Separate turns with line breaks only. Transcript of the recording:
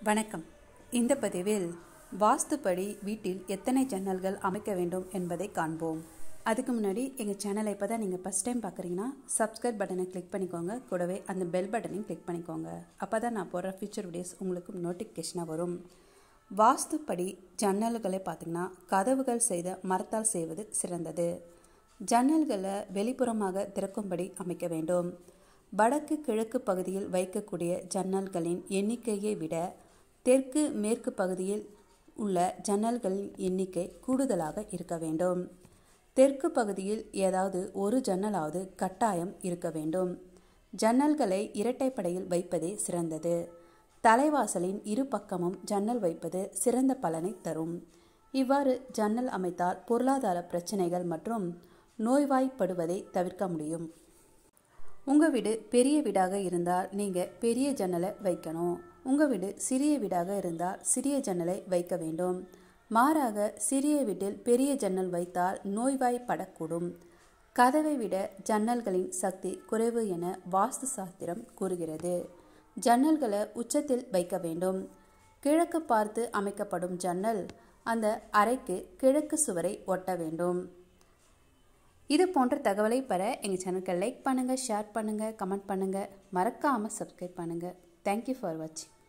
வணக்கம் இந்த பதிவில் வாஸ்துப்படி வீட்டில் எத்தனை ஜன்னல்கள் அமைக்க வேண்டும் என்பதை காண்போம் அதுக்கு முன்னாடி எங்கள் சேனலை இப்போ தான் நீங்கள் ஃபஸ்ட் டைம் பார்க்குறீங்கன்னா சப்ஸ்கிரைப் பட்டனை கிளிக் பண்ணிக்கோங்க கூடவே அந்த பெல் பட்டனையும் கிளிக் பண்ணிக்கோங்க அப்போ தான் நான் போடுற ஃபியூச்சர் வீடியோஸ் உங்களுக்கு நோட்டிஃபிகேஷனாக வரும் வாஸ்துப்படி ஜன்னல்களை பார்த்திங்கன்னா கதவுகள் செய்த மரத்தால் செய்வது சிறந்தது ஜன்னல்களை வெளிப்புறமாக திறக்கும்படி அமைக்க வேண்டும் வடக்கு கிழக்கு பகுதியில் வைக்கக்கூடிய ஜன்னல்களின் எண்ணிக்கையை விட தெற்கு மேற்கு பகுதியில் உள்ள ஜன்னல்களின் எண்ணிக்கை கூடுதலாக இருக்க வேண்டும் தெற்கு பகுதியில் ஏதாவது ஒரு ஜன்னலாவது கட்டாயம் இருக்க வேண்டும் ஜன்னல்களை இரட்டைப்படையில் வைப்பதே சிறந்தது தலைவாசலின் இரு பக்கமும் ஜன்னல் வைப்பது சிறந்த பலனை தரும் இவ்வாறு ஜன்னல் அமைத்தால் பொருளாதார பிரச்சனைகள் மற்றும் நோய்வாய்ப்படுவதை தவிர்க்க முடியும் உங்கள் வீடு பெரிய வீடாக இருந்தால் நீங்கள் பெரிய ஜன்னலை வைக்கணும் உங்கள் வீடு சிறிய வீடாக இருந்தால் சிறிய ஜன்னலை வைக்க வேண்டும் மாறாக சிறிய வீட்டில் பெரிய ஜன்னல் வைத்தால் நோய்வாய்ப்படக்கூடும் கதவை விட ஜன்னல்களின் சக்தி குறைவு என வாஸ்து சாஸ்திரம் கூறுகிறது ஜன்னல்களை உச்சத்தில் வைக்க வேண்டும் கிழக்கு பார்த்து அமைக்கப்படும் ஜன்னல் அந்த அறைக்கு கிழக்கு சுவரை ஒட்ட வேண்டும் இது போன்ற தகவலை பெற எங்கள் சேனலுக்கு லைக் பண்ணுங்கள் ஷேர் பண்ணுங்கள் கமெண்ட் பண்ணுங்கள் மறக்காமல் சப்ஸ்கிரைப் பண்ணுங்கள் தேங்க்யூ ஃபார் வாட்சிங்